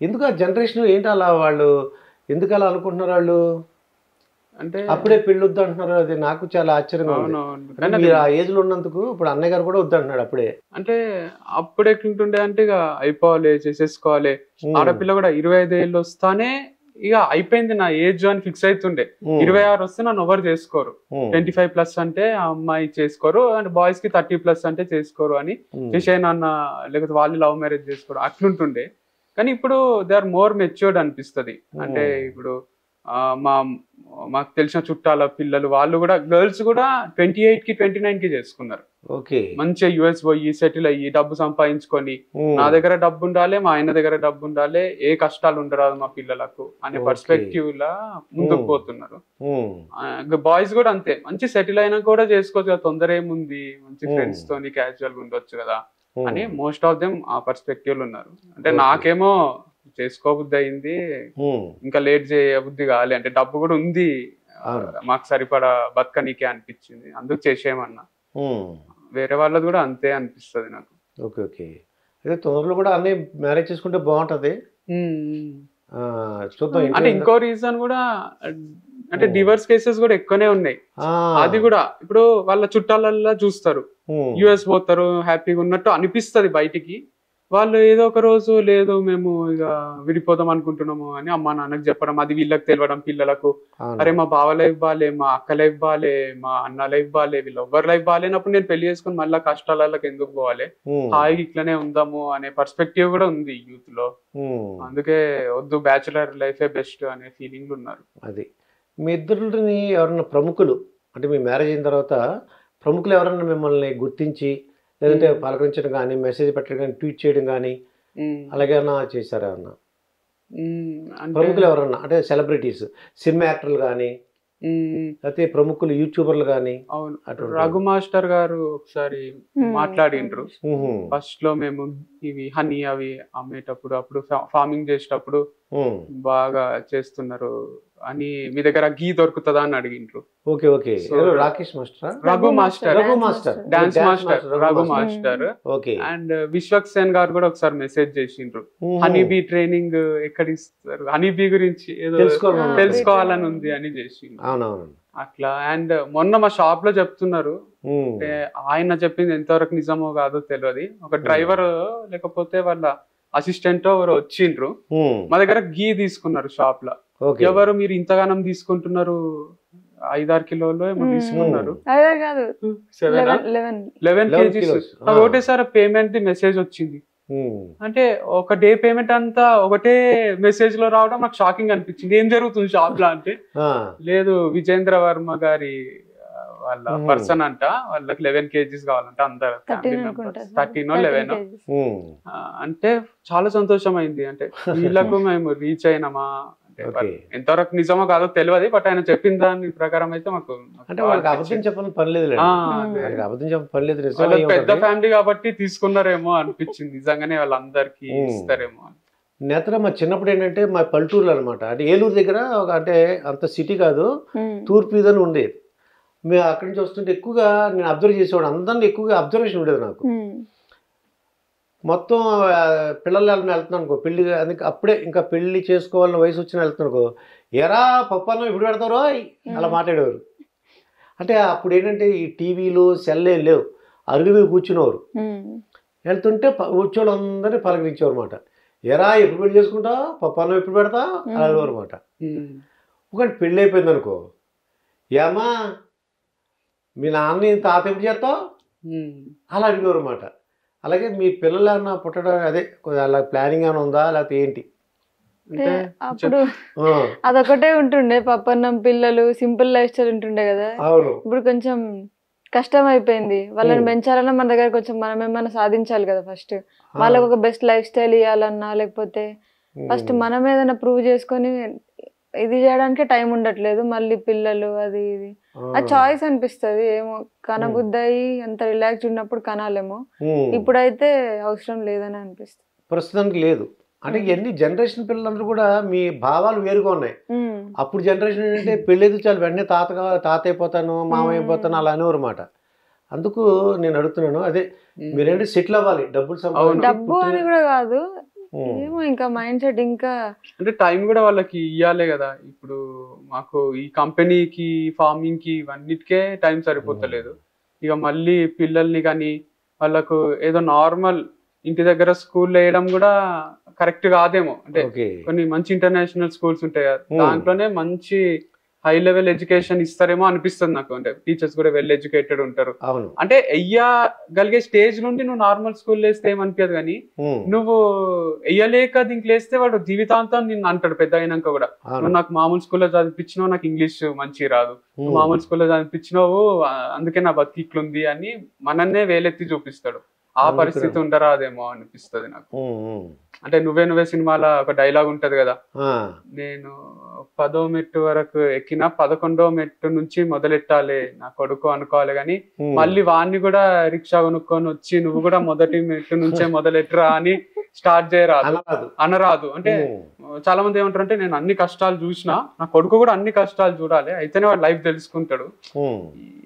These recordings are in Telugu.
ఎందుకు ఆ జనరేషన్ ఏంటి అలా వాళ్ళు ఎందుకు అలా అనుకుంటున్నారు వాళ్ళు అంటే అప్పుడే పెళ్ళి వద్దు అంటున్నారు అది నాకు చాలా ఆశ్చర్యంగా ఉంది అవునవును అంటే కానీ మీరు అది- ఆ ఏజ్ లో ఉన్నందుకు ఇప్పుడు అన్నయ్య గారు కూడా వద్దు అంటున్నాడు అప్పుడే అంటే అప్పుడు ఎట్లుంటుండే అంటే ఇక అయిపోవాలి చేసేసుకోవాలి ఉమ్. ఆడపిల్ల కూడా ఇరవై ఐదు ఏళ్ళు వస్తానే ఇక అయిపోయింది నా ఏజ్ అని ఫిక్స్ అవుతుండే ఉమ్. ఇరవై ఆరు వస్తే నన్ను ఎవరు చేసుకోరు ఉమ్. ట్వంటీ ఫైవ్ ప్లస్ అంటే ఆ అమ్మాయి చేసుకోరు అండ్ బాయ్స్ కి థర్టీ ప్లస్ అంటే చేసుకోరు అని ఉమ్. విషయ నాన్న లేకపోతే వాళ్ళు లవ్ మ్యారేజ్ చేసుకోరు అట్లుంటుండే కానీ ఇప్పుడు దే ఆర్ మోర్ మెచ్యూర్డ్ అనిపిస్తది అంటే ఇప్పుడు ఆ, మా మాకు తెలిసిన చుట్టాల పిల్లలు వాళ్ళు కూడా గర్ల్స్ కూడా ట్వంటీ ఎయిట్ కి ట్వంటీ నైన్ కి చేసుకున్నారు ఓకే మంచిగా యుఎస్ పోయి సెటిల్ అయ్యి డబ్బు సంపాదించుకొని ఉమ్. నా దగ్గర డబ్బు ఉండాలి మా ఆయన దగ్గర డబ్బు ఉండాలి ఏ కష్టాలు ఉండరాదు మా పిల్లలకు అనే Okay. పర్స్పెక్టివ్ లా ముందుకు Hmm. పోతున్నారు ఉమ్. బాయ్స్ కూడా అంతే మంచి సెటిల్ అయినా కూడా చేసుకోవచ్చు కదా తొందర ఏముంది మంచి Hmm. ఫ్రెండ్స్ తోని క్యాజువల్ గా ఉండొచ్చు కదా ఉమ్. అని మోస్ట్ ఆఫ్ దెమ్ ఆ పర్స్పెక్టివ్ లో ఉన్నారు అంటే Okay. నాకేమో చేసుకోబుద్ధి అయింది ఉమ్. ఇంకా లేట్ చేయబుద్ధి కావాలి అంటే డబ్బు కూడా ఉంది అవును. మాకు సరిపడా బతకనీకే అనిపించింది అందుకు చేసేయమన్నా ఉమ్. వేరే వాళ్ళది కూడా అంతే అనిపిస్తుంది నాకు ఓకే ఓకే అయితే తొందరలో కూడా అన్నయ్య మ్యారేజ్ చేసుకుంటే బాగుంటది ఆ, చూద్దాం అంటే ఇంట్లో ఇంకో రీజన్ కూడా అంటే Hmm. డివర్స్ కేసెస్ కూడా ఎక్కువనే ఉన్నాయి ఆ, అది కూడా ఇప్పుడు వాళ్ళ చుట్టాలల్లా చూస్తారు ఉమ్. యుఎస్ పోతారు హ్యాపీగా ఉన్నట్టు అనిపిస్తది బయటికి వాళ్ళు ఏదో ఒక రోజు లేదు మేము ఇక విడిపోదాం అనుకుంటున్నాము అని అమ్మా నాన్నకి చెప్పడం అది వీళ్ళకి తెలియడం పిల్లలకు అవును. అరే మా బావ లైఫ్ బాలే మా అక్క లైఫ్ బాలే మా అన్న లైఫ్ బాలే వీళ్ళు ఎవ్వరు లైఫ్ బాలేనప్పుడు నేను పెళ్లి చేసుకుని మళ్ళీ కష్టాలకు ఎందుకు పోవాలి ఉమ్. హాయిగా ఇట్లనే ఉందాము అనే పర్స్పెక్టివ్ కూడా ఉంది యూత్ లో ఉమ్. అందుకే వద్దు బ్యాచులర్ లైఫే బెస్ట్ అనే ఫీలింగ్ ఉన్నారు అది మీ ఇద్దరిని ఎవరన్నా ప్రముఖులు అంటే మీ మ్యారేజ్ అయిన తర్వాత ప్రముఖులు ఎవరన్నా మిమ్మల్ని గుర్తించి లేదంటే Hmm. పలకరించడం కానీ మెసేజ్ పెట్టడం కానీ ట్వీట్ చేయడం కానీ అలాగే ఏమన్నా చేశారా అన్న ఉమ్, అంటే ప్రముఖులు ఎవరన్నా అంటే సెలబ్రిటీస్ సినిమా యాక్టర్లు కానీ ఉమ్, లేకపోతే ప్రముఖులు యూట్యూబర్లు కానీ అవును అటువంటి రఘు మాస్టర్ గారు ఒకసారి మాట్లాడిండ్రు ఉహుం. ఫస్ట్ లో మేము ఇవి హనీ అవి అమ్మేటప్పుడు అప్పుడు ఫార్మింగ్ చేసేటప్పుడు ఉమ్. బాగా చేస్తున్నారు అని మీ దగ్గర గీ దొరుకుతుందా అని అడిగిండ్రు ఓకే ఓకే So, ఎవరు రాకేష్ మాస్టరా Raghu master Raghu master dance master Raghu master master okay and Vishwak Sen garu కూడా ఒకసారి మెసేజ్ చేసిండ్రు హనీ బీ ట్రైనింగ్ ఎక్కడ ఇస్తారు హనీ బీ గురించి ఏదో తెలుసుకోవాలని తెలుసుకోవాలని ఉంది అని చేసిండ్రు అవునవును అట్లా అండ్ మొన్న మా షాప్ లో చెప్తున్నారు ఉమ్. అంటే ఆయన చెప్పింది ఎంతవరకు నిజమో కాదో తెలియదు ఒక డ్రైవర్ లేకపోతే వాళ్ళ అసిస్టెంట్ ఎవరు వచ్చిండ్రు ఉమ్. మా దగ్గర గీ తీసుకున్నారు షాప్ లో ఓకే ఎవరు మీరు ఇంతగానం తీసుకుంటున్నారు ఐదారు కిలోలు ఏమో Hmm. తీసుకున్నారు అదే కాదు seven eleven eleven eleven 11 KGs kilos. నాకు Ah. ఒకటేసారి పేమెంట్ ది మెసేజ్ వచ్చింది ఉమ్. అంటే ఒక డే పేమెంట్ అంతా ఒకటే మెసేజ్ లో రావడం నాకు షాకింగ్ అనిపించింది ఏం జరుగుతుంది షాప్ లో అంటే ఆ. లేదు విజేంద్ర వర్మ గారి ఆ, వాళ్ళ Hmm. పర్సన్ అంట వాళ్ళకి లెవెన్ కేజీస్ కావాలంట అందరు థర్టీన్ అనుకుంటా థర్టీన్ లెవెన్ ఉమ్. అంటే చాలా సంతోషం అయింది అంటే వీళ్ళకు మేము రీచ్ అయినామా అంటే ఓకే. ఎంతవరకు నిజమో కాదో తెలియదు బట్ ఆయన చెప్పిన దాని ప్రకారం అయితే మాకు అంటే వాళ్ళకి అబద్ధం చెప్పని పని లేదు ఆ, Hmm. అదే. వాళ్ళకి అబద్ధం చెప్పని పని లేదు నిజం వాళ్ళ అయి పెద్ద ఉంటది. ఫ్యామిలీ కాబట్టి తీసుకున్నారేమో అనిపించింది నిజంగానే వాళ్ళందరికి Hmm. ఇస్తారేమో అని. నేత్ర మా చిన్నప్పుడు ఏంటంటే మా పల్లెటూరులో అనమాట అంటే ఏలూరు దగ్గర ఒక అంటే అంత సిటీ కాదు తూర్పు ఇదని ఉండేది మేము అక్కడి నుంచి వస్తుంటే ఎక్కువగా నేను అబ్జర్వ్ చేసేవాడు అందరిని ఎక్కువగా అబ్జర్వేషన్ ఉండేది నాకు మొత్తం ఆ, పిల్లలు వెళ్ళిన వెళ్తున్నాను అనుకో పెళ్లి అందుకే అప్పుడే ఇంకా పెళ్లి చేసుకోవాలని వయసు వచ్చిన వెళ్తున్నాను అనుకో ఎరా పప్పు అన్నం ఇప్పుడు పెడతారో అలా మాట్లాడేవారు అంటే అప్పుడు ఏంటంటే ఈ టీవీలు సెల్లే లేవు అరుగు మీద కూర్చునేవారు వెళ్తుంటే ప- కూర్చోళ్ళందరినీ పలకరించేవారు అనమాట ఎరా ఎప్పుడు పెళ్లి చేసుకుంటా పప్పు అన్నం ఎప్పుడు పెడతా అలా అనమాట Hmm. ఒకటి పెళ్ళి అయిపోయింది అనుకో ఏమా మీ నాన్న తాత ఎప్పుడు చేస్తావు Hmm. అలా అడిగేవారు అనమాట అలాగే మీ పిల్లలు ఏమన్నా పుట్టడం అదే కొద్దిగా అలా ప్లానింగ్ ఏమైనా ఉందా లేకపోతే ఏంటి అంటే అప్పుడు ఆ, అదొకటే ఉంటుండే పప్పన్నం పిల్లలు సింపుల్ లైఫ్ స్టైల్ ఉంటుండే కదా అవును ఇప్పుడు కొంచెం కష్టం అయిపోయింది వాళ్ళని Hmm. పెంచాలన్నా మన దగ్గర కొంచెం మనం ఏమైనా సాధించాలి కదా ఫస్ట్ వాళ్ళకి ఒక బెస్ట్ లైఫ్ స్టైల్ ఇవ్వాలన్నా లేకపోతే ఫస్ట్ ఉమ్. మనం ఏదైనా ప్రూవ్ చేసుకొని ఇది చేయడానికి టైం ఉండట్లేదు మళ్ళీ పిల్లలు అది ఇది ఆ. ఆ చాయిస్ అనిపిస్తది ఏమో కనబుద్ధి అయ్యి అంత రిలాక్స్ ఉన్నప్పుడు కనాలేమో ఉమ్. ఇప్పుడైతే అవసరం లేదని అనిపిస్తుంది ప్రస్తుతానికి లేదు అంటే ఉమ్. ఎన్ని జనరేషన్ పిల్లలందరూ కూడా మీ భావాలు వేరుగా ఉన్నాయి ఉమ్. అప్పుడు జనరేషన్ ఏంటంటే పెళ్ళేది చాలు వెంటనే తాత కావాలి తాత అయిపోతాను మామ ఉమ్. అయిపోతాను అలా అనేవారు మాట అందుకు నేను అడుగుతున్నాను అదే Hmm. మీరేంటి సెటిల్ అవ్వాలి డబ్బులు అవును. డబ్బు అని కూడా కాదు ఉమ్. ఏమో ఇంకా మైండ్ సెట్ ఇంకా అంటే టైం కూడా వాళ్ళకి ఇవ్వాలే కదా ఇప్పుడు మాకు ఈ కంపెనీకి ఫార్మింగ్ కి ఇవన్నిటికే టైం సరిపోతలేదు ఇక మళ్ళీ పిల్లల్ని కానీ వాళ్ళకు ఏదో నార్మల్ ఇంటి దగ్గర స్కూల్ వేయడం కూడా కరెక్ట్ కాదేమో అంటే ఓకే కొన్ని మంచి ఇంటర్నేషనల్ స్కూల్స్ ఉంటాయి కదా Hmm. దాంట్లోనే మంచి హై లెవెల్ ఎడ్యుకేషన్ ఇస్తారేమో అనిపిస్తుంది నాకు అంటే టీచర్స్ కూడా వెల్ ఎడ్యుకేటెడ్ ఉంటారు అవును అంటే వెయ్యగలిగే స్టేజ్ నుండి నువ్వు నార్మల్ స్కూల్ వేస్తే ఏమనిపించదు కానీ ఉమ్. నువ్వు వెయ్యలేక దీంట్లో వేస్తే వాడు జీవితాంతం నిన్ను అంటాడు పెద్ద అయినాక కూడా అవును నువ్వు నాకు మామూలు స్కూల్లో చదివించినావు నాకు ఇంగ్లీష్ మంచి రాదు నువ్వు ఉమ్. మామూలు స్కూల్లో చదివించినావు ఆ, అందుకే నా బతికి ఇట్లుంది అని మనన్నే వేలెత్తి చూపిస్తాడు ఆ అవును పరిస్థితి ఇక్కడ. ఉండరాదేమో అనిపిస్తుంది నాకు ఉమ్, ఉమ్. అంటే నువ్వే నువ్వే సినిమాలో ఒక డైలాగ్ ఉంటది కదా ఆ, నేను పదో మెట్టు వరకు ఎక్కిన పదకొండో మెట్టు నుంచి మొదలెట్టాలి నా కొడుకు అనుకోవాలి కానీ ఉమ్. మళ్ళీ వాడిని కూడా రిక్షా కొనుక్కొని వచ్చి నువ్వు కూడా మొదటి మెట్టు నుంచే మొదలెట్టురా అని స్టార్ట్ చేయరాదు అనరాదు అనరాదు అంటే ఉమ్. చాలా మంది ఏమంటారు అంటే నేను అన్ని కష్టాలు చూసినా నా కొడుకు కూడా అన్ని కష్టాలు చూడాలి అయితేనే వాడు లైఫ్ తెలుసుకుంటాడు ఉమ్.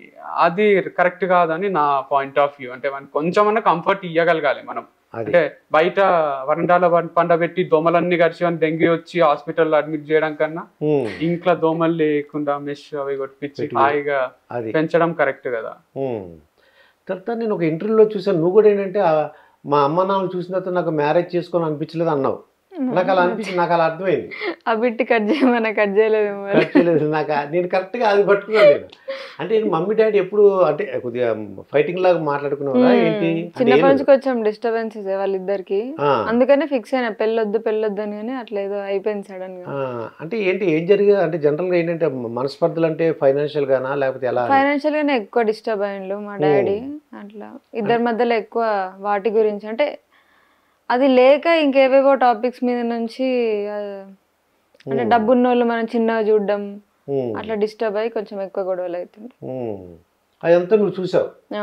అది కరెక్ట్ కాదని నా పాయింట్ ఆఫ్ వ్యూ అంటే మనకి కొంచెమన్నా కంఫర్ట్ ఇవ్వగలగాలి మనం అది అంటే బయట వరండాలో పండబెట్టి దోమలన్నీ కలిసి అని డెంగ్యూ వచ్చి హాస్పిటల్లో అడ్మిట్ చేయడం కన్నా ఉమ్. ఇంట్లో దోమలు లేకుండా మెష్ అవి కొట్టించి పెట్టి- హాయిగా అది పెంచడం కరెక్ట్ కదా ఉమ్. తర్వాత నేను ఒక ఇంటర్వ్యూలో చూసాను నువ్వు కూడా ఏంటంటే ఆ, మా అమ్మ నాన్నలు చూసిన తర్వాత నాకు మ్యారేజ్ చేసుకొని అనిపించలేదు అన్నావు నాకు అలా అనిపించింది నాకు అలా అర్థమైంది ఆ బిట్టి కట్ చేయమన్నా కట్ చేయలేదు మరి కరెక్ట్ లేదు నాకు ఆ- నేను కరెక్ట్గా అది పట్టుకున్నాను నేను అంటే నేను మమ్మీ డాడీ ఎప్పుడు అంటే కొద్దిగా ఫైటింగ్ లాగా మాట్లాడుకున్నావా ఏంటి అంటే చిన్నప్పటి ఏం నుంచి కొంచెం డిస్టర్బెన్సెస్ వాళ్ళిద్దరికి ఆ, అందుకనే ఫిక్స్ అయినా పెళ్ళొద్దు పెళ్ళొద్దు అని కానీ అట్లా ఏదో అయిపోయింది సడన్ గా ఆ, అంటే ఏంటి ఏం జరిగింది అంటే జనరల్గా ఏంటంటే మనస్పర్ధలు అంటే ఫైనాన్షియల్ గానా లేకపోతే ఎలా అని? ఫైనాన్షియల్ గానే ఎక్కువ డిస్టర్బ్ అయ్యిండు మా డాడీ అట్లా ఇద్దరి మధ్యలో ఎక్కువ వాటి గురించి అంటే అది లేక ఇంకేవేవో టాపిక్స్ మీద నుంచి ఆ, అంటే ఉమ్. డబ్బున్న వాళ్ళు మనం చిన్నగా చూడడం ఉమ్, అట్లా డిస్టర్బ్ అయ్యి కొంచెం ఎక్కువ గొడవలు అవుతుంది ఉమ్. అదంతా నువ్వు చూసావు ఆ,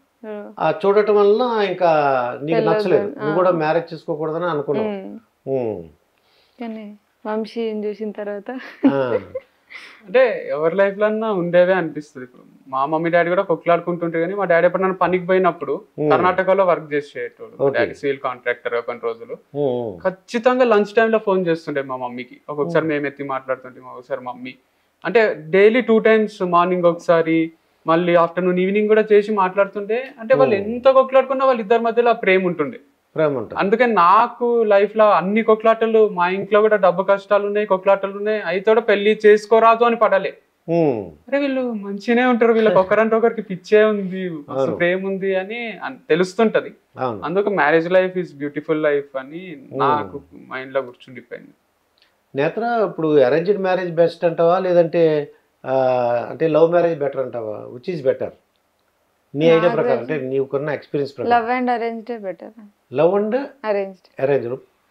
ఆ చూడటం వల్ల ఇంకా నీకు తెలియదు. నచ్చలేదు నువ్వు ఆ. కూడా మ్యారేజ్ చేసుకోకూడదని అనుకున్నావు ఉమ్. ఉమ్. కానీ వంశీని చూసిన తర్వాత ఆ, అంటే ఎవరి లైఫ్ లో అన్నా ఉండేవే అనిపిస్తుంది ఇప్పుడు మా మమ్మీ డాడీ కూడా కొట్లాడుకుంటుంటే కానీ మా డాడీ ఎప్పుడు నన్ను పనికి పోయినప్పుడు ఉమ్. కర్ణాటకలో వర్క్ చేసేటోడు మా Okay. డాడీ సివిల్ కాంట్రాక్టర్ కొన్ని రోజులు ఉమ్, ఖచ్చితంగా లంచ్ టైంలో ఫోన్ చేస్తుండే మా మమ్మీకి ఒక్కొక్కసారి మేము ఎత్తి మాట్లాడుతుంటే ఒకసారి మమ్మీ అంటే డైలీ టూ టైమ్స్ మార్నింగ్ ఒకసారి మళ్ళీ ఆఫ్టర్నూన్ ఈవినింగ్ కూడా చేసి మాట్లాడుతుంటే అంటే వాళ్ళు Hmm. ఎంత కొట్లాడుకున్నా వాళ్ళ ఇద్దరి మధ్యలో ఆ ప్రేమ ఉంటుండే ప్రేమ ఉంటుంది అందుకే నాకు లైఫ్ లో అన్ని కొట్లాటలు మా ఇంట్లో కూడా డబ్బు కష్టాలు ఉన్నాయి కొట్లాటలు ఉన్నాయి అయితే కూడా పెళ్లి చేసుకోరాదు అని పడాలి ఉమ్, అరే వీళ్ళు మంచిగానే ఉంటారు వీళ్ళకి ఒకరంటే ఒకరికి పిచ్చే ఉంది మస్తు అవును. ప్రేమ ఉంది అని అన్- తెలుస్తుంటది అవును అందుకు marriage life is beautiful life అని నాకు మైండ్ లో కూర్చుండిపోయింది నేత్ర ఇప్పుడు అరేంజ్డ్ మ్యారేజ్ బెస్ట్ అంటావా లేదంటే ఆ, అంటే లవ్ మ్యారేజ్ బెటర్ అంటావా విచ్ ఈస్ బెటర్ నీ ఐడియా నాకు ప్రకారం అంటే నీకున్న ఎక్స్పీరియన్స్ ప్రకారం love and arranged better love and arranged arrange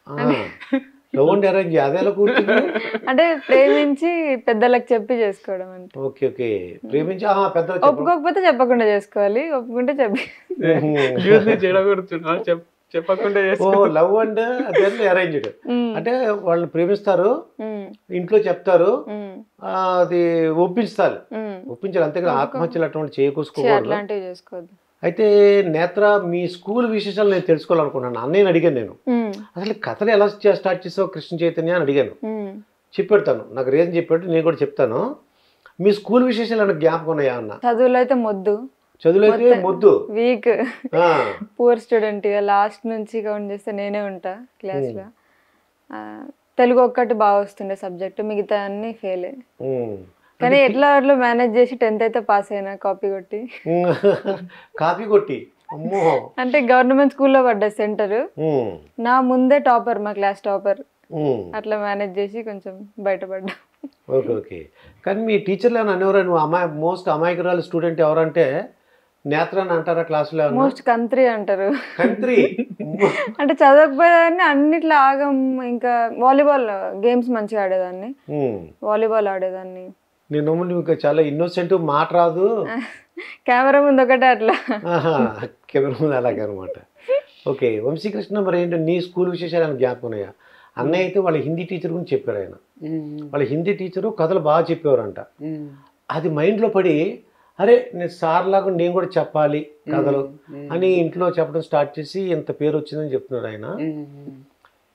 love and arrange అదే ఎలా కూర్చుంది అంటే ప్రేమించి పెద్దలకు చెప్పి చేసుకోవడం అంటే ఓకే ఓకే ప్రేమించి ఆ, పెద్ద చెప్పు. ఒప్పుకోకపోతే చెప్పకుండా చేసుకోవాలి ఒప్పుకుంటే చెప్పి ఉహు. చెడగొడుతున్నా చెప్ చెప్పకుండా ఓ చేసుకో లవ్ అండ్ దెన్ అరేంజ్డ్ ఉమ్, అంటే వాళ్ళని ప్రేమిస్తారు ఉమ్, ఇంట్లో చెప్తారు ఉమ్, ఆ, అది ఒప్పించాలి ఉమ్. ఒప్పించాలి అంతేకాదు ఒప్పుకో. ఆత్మహత్యలు అటువంటి ఛీ, చేయకూసుకోకూడదు అట్లాంటివి చేసుకోవద్దు అయితే నేత్ర మీ స్కూల్ విశేషాలు నేను తెలుసుకోవాలనుకున్నాను అన్నయ్యని అడిగాను నేను ఉమ్, అసలు ఈ కథలు ఎలా చే- స్టార్ట్ చేసావు కృష్ణ చైతన్య అని అడిగాను ఉమ్. చెప్పెడతాను నాకు రీజన్ చెప్పాడు నేను కూడా చెప్తాను మీ స్కూల్ విశేషాలు ఏమైనా జ్ఞాపకం ఉన్నాయా అన్న చదువులో అయితే మొద్దు చదువులో అయితే మొత్తం- మొద్దు వీక్ ఆ, పూర్ స్టూడెంట్ ఇక లాస్ట్ నుంచి కౌంట్ చేస్తే నేనే ఉంటా క్లాస్ లో ఆ, తెలుగు ఒక్కటి బాగా వస్తుండే సబ్జెక్ట్ మిగతా అన్ని ఫెయిల్ ఉమ్. కానీ ఎట్లా అట్లా మేనేజ్ చేసి టెన్త్ అయితే పాస్ అయినా కాపీ కొట్టి ఉమ్. కాపీ కొట్టి అమ్మో అంటే గవర్నమెంట్ స్కూల్లో పడ్డా సెంటర్ ఉమ్. నా ముందే టాపర్ మా క్లాస్ టాపర్ ఉమ్. అట్లా మేనేజ్ చేసి కొంచెం బయటపడ్డా ఓకే ఓకే కానీ మీ టీచర్లు ఏమైనా అనేవారు నువ్వు అమాయ మోస్ట్ అమాయకురాలు స్టూడెంట్ ఎవరంటే నేత్ర అని అంటారా క్లాసులో ఏమన్నా? మోస్ట్ కంత్రి అంటారు కంత్రి అంటే చదవకపోయేదాన్ని అన్నిట్లో ఆగం ఇంకా వాలీబాల్ గేమ్స్ మంచిగా ఆడేదాన్ని ఉమ్. వాలీబాల్ ఆడేదాన్ని నేను నమ్ము నువ్వు ఇంకా చాలా ఇన్నోసెంట్ మాట రాదు కెమెరా ముందు ఒకటే అట్లా ఆహా, కెమెరా ముందు అలాగే అనమాట ఓకే వంశీకృష్ణ మరి ఏంటో నీ స్కూల్ విశేషాలు ఏమైనా జ్ఞాపకం ఉన్నాయా అన్నయ్య అయితే వాళ్ళ హిందీ టీచర్ గురించి చెప్పారు ఆయన వాళ్ళ హిందీ టీచరు కథలు బాగా చెప్పేవారంట అది మైండ్లో పడి అరే నేను సార్ లాగా నేను కూడా చెప్పాలి కథలు అని ఇంట్లో చెప్పడం స్టార్ట్ చేసి ఇంత పేరు వచ్చిందని చెప్తున్నాడు ఆయన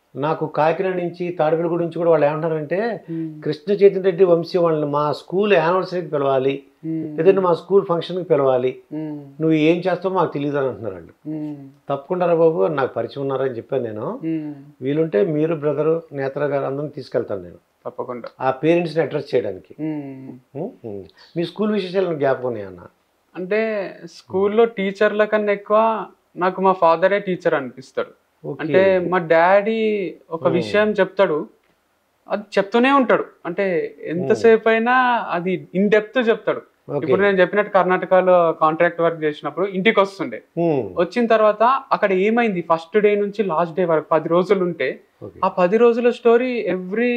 నాకు కాకినాడ నుంచి తాడిపల్లి గురించి కూడా వాళ్ళు ఏమంటారంటే కృష్ణ చైతన్య రెడ్డి వంశీ వాళ్ళని మా స్కూల్ యానివర్సరీకి పిలవాలి లేదంటే మా స్కూల్ ఫంక్షన్కి పిలవాలి నువ్వు ఏం చేస్తావో మాకు తెలియదు అని అంటున్నారు వాళ్ళు తప్పకుండా రా బాబు నాకు పరిచయం ఉన్నారని చెప్పాను నేను వీలుంటే మీరు బ్రదరు నేత్ర గారు అందరిని తీసుకెళ్తాను నేను తప్పకుండా ఆ పేరెంట్స్ని అడ్రస్ చేయడానికి ఉం? ఉం. మీ స్కూల్ విశేషాలను జ్ఞాపకం ఉన్నాయన్న అంటే స్కూల్లో టీచర్ల కన్నా ఎక్కువ నాకు మా ఫాదరే టీచర్ అనిపిస్తాడు ఓకే. అంటే మా డాడీ ఒక Hmm. విషయం చెప్తాడు అది చెప్తూనే ఉంటాడు అంటే ఎంతసేపు అయినా అది ఇన్ డెప్త్ చెప్తాడు ఓకే. ఇప్పుడు నేను చెప్పినట్టు కర్ణాటకలో కాంట్రాక్ట్ వర్క్ చేసినప్పుడు ఇంటికి వస్తుండే ఉం. వచ్చిన తర్వాత అక్కడ ఏమైంది ఫస్ట్ డే నుంచి లాస్ట్ డే వరకు పది రోజులు ఉంటే ఓకే. ఆ పది రోజుల స్టోరీ ఎవ్రీ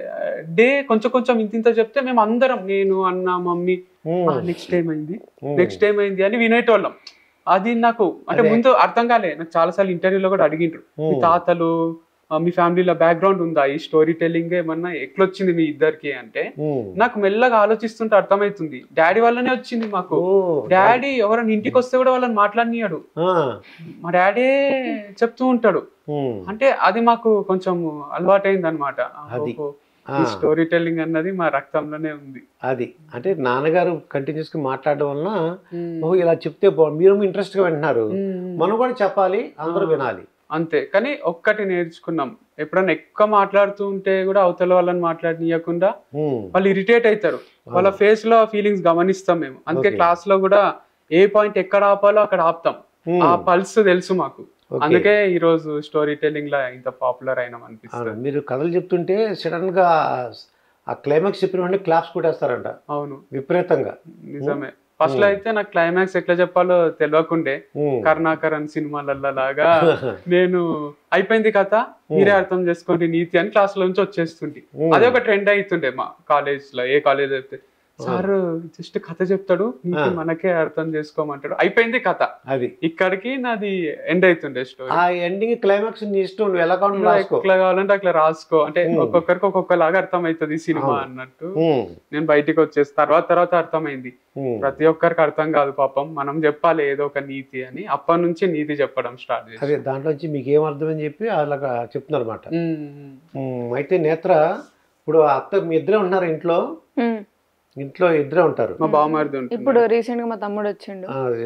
డే కొంచెం కొంచెం ఇంత ఇంత చెప్తే మేము అందరం నేను అన్న మమ్మీ ఉం. నెక్స్ట్ ఏమైంది ఉం. నెక్స్ట్ ఏమైంది అని వినేటోళ్ళం అది నాకు అంటే అదే. ముందు అర్థం కాలే నాకు చాలా సార్లు ఇంటర్వ్యూలో కూడా అడిగిండ్రు మీ ఉం. తాతలు ఆ, మీ ఫ్యామిలీలో బ్యాక్గ్రౌండ్ ఉందా ఈ స్టోరీ టెల్లింగ్ ఏమన్నా ఎట్లొచ్చింది మీ ఇద్దరికి అంటే ఉం. నాకు మెల్లగా ఆలోచిస్తుంటే అర్థమవుతుంది డాడీ వల్లనే వచ్చింది మాకు ఓ, డాడీ ఎవరైనా ఇంటికి వస్తే కూడా వాళ్ళని మాట్లాడినాడు ఆ. మా డాడీ చెప్తూ ఉంటాడు ఉం. అంటే అది మాకు కొంచెం అలవాటైంది అనమాట అది. ఆ. ఈ స్టోరీ టెల్లింగ్ అన్నది మా రక్తంలోనే ఉంది అది అంటే నాన్నగారు కంటిన్యూస్ గా మాట్లాడడం వలన ఓహో ఇలా చెప్తే బాగు మీరు ఇంట్రెస్ట్ గా వింటున్నారు మనం కూడా చెప్పాలి అందరూ ఆ. వినాలి అంతే కానీ ఒక్కటి నేర్చుకున్నాం ఎప్పుడన్నా ఎక్కువ మాట్లాడుతూ ఉంటే కూడా అవతల వాళ్ళని మాట్లాడనీయకుండా ఉం. వాళ్ళు ఇరిటేట్ అవుతారు వాళ్ళ ఫేస్ లో ఫీలింగ్స్ గమనిస్తాం మేము అందుకే Okay. క్లాస్ లో కూడా ఏ పాయింట్ ఎక్కడ ఆపాలో అక్కడ ఆపుతాం ఉం. ఆ పల్స్ తెలుసు మాకు ఓకే. అందుకే ఈ రోజు స్టోరీ టెల్లింగ్ లా ఇంత పాపులర్ అయినాం అవును. అనిపిస్తుంది మీరు కథలు చెప్తుంటే సడన్ గా ఆ క్లైమాక్స్ చెప్పిన వెంటనే క్లాప్స్ కొట్టేస్తారంట అవును విపరీతంగా నిజమే ఫస్ట్ లో అయితే నాకు క్లైమాక్స్ ఎట్లా చెప్పాలో తెలియకుండే ఉం. కరుణాకర్ అని సినిమాలలో లాగా నేను అయిపోయింది కథ మీరే అర్థం చేసుకోండి నీతి అని క్లాస్ లో నుంచి వచ్చేస్తుండే ఉం. అదే ఒక ట్రెండ్ అవుతుండే మా కాలేజ్ లో ఏ కాలేజ్ అయితే సార్ జస్ట్ కథ చెప్తాడు నీతి ఆ. మనకే అర్థం చేసుకోమంటాడు అయిపోయింది కథ అది ఇక్కడికి నాది ఎండ్ అవుతుండే స్టోరీ ఆ ఎండింగ్ క్లైమాక్స్ నీ ఇష్టం నువ్వు ఎలా కావాలి రాసుకో ఎట్లా కావాలంటే అట్లా రాసుకో అంటే ఉం. ఒక్కొక్కరికి ఒక్కొక్కలాగా అర్థమవుతుంది ఈ సినిమా అవును. అన్నట్టు ఉం. నేను బయటికి వచ్చేసి తర్వాత తర్వాత అర్థమైంది ఉం. ప్రతి ఒక్కరికి అర్థం కాదు పాపం మనం చెప్పాలి ఏదో ఒక నీతి అని అప్పటి నుంచి నీతి చెప్పడం స్టార్ట్ చేసి అదే దాంట్లో వచ్చి మీకు ఏం అర్థమని చెప్పి అలాగా చెప్తున్నారు అనమాట అయితే నేత్ర ఇప్పుడు ఆ అత్త మీ ఇద్దరే ఉంటున్నారు ఇంట్లో ఉమ్. ఇంట్లో ఇద్దరే ఉంటారు మా బావమరిది ఉంటుంది ఇప్పుడు రీసెంట్ గా మా తమ్ముడు వచ్చిండు ఆ,